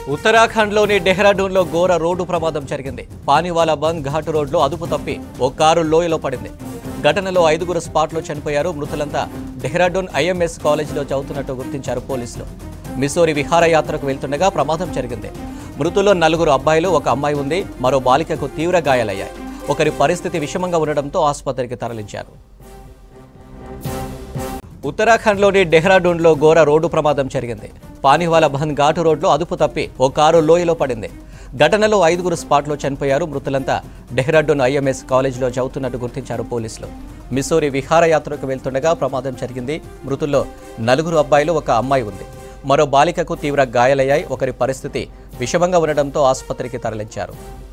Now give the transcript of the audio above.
ఉత్తరాఖండ్లోని డెహ్రాడూన్లో ఘోర రోడ్డు ప్రమాదం జరిగింది పానివాలా బంద్ ఘాటు రోడ్లో అదుపు తప్పి ఓ కారు లోయలో పడింది ఘటనలో ఐదుగురు స్పాట్లో చనిపోయారు మృతులంతా డెహ్రాడూన్ ఐఎంఎస్ కాలేజీలో చదువుతున్నట్టు గుర్తించారు పోలీసులు మిసోరి విహారయాత్రకు వెళ్తుండగా ప్రమాదం జరిగింది మృతుల్లో నలుగురు అబ్బాయిలు ఒక అమ్మాయి ఉంది మరో బాలికకు తీవ్ర గాయాలయ్యాయి ఒకరి పరిస్థితి విషమంగా ఉండడంతో ఆసుపత్రికి తరలించారు ఉత్తరాఖండ్లోని డెహ్రాడూన్లో ఘోర రోడ్డు ప్రమాదం జరిగింది పానివాలా బంద్ ఘాటు రోడ్లో అదుపు తప్పి ఓ కారు లోయలో పడింది ఘటనలో ఐదుగురు స్పాట్లో చనిపోయారు మృతులంతా డెహ్రాడూన్ ఐఎంఎస్ కాలేజీలో చదువుతున్నట్టు గుర్తించారు పోలీసులు మిసోరి విహారయాత్రకు వెళ్తుండగా ప్రమాదం జరిగింది మృతుల్లో నలుగురు అబ్బాయిలు ఒక అమ్మాయి ఉంది మరో బాలికకు తీవ్ర గాయాలయ్యాయి ఒకరి పరిస్థితి విషమంగా ఉండడంతో ఆసుపత్రికి తరలించారు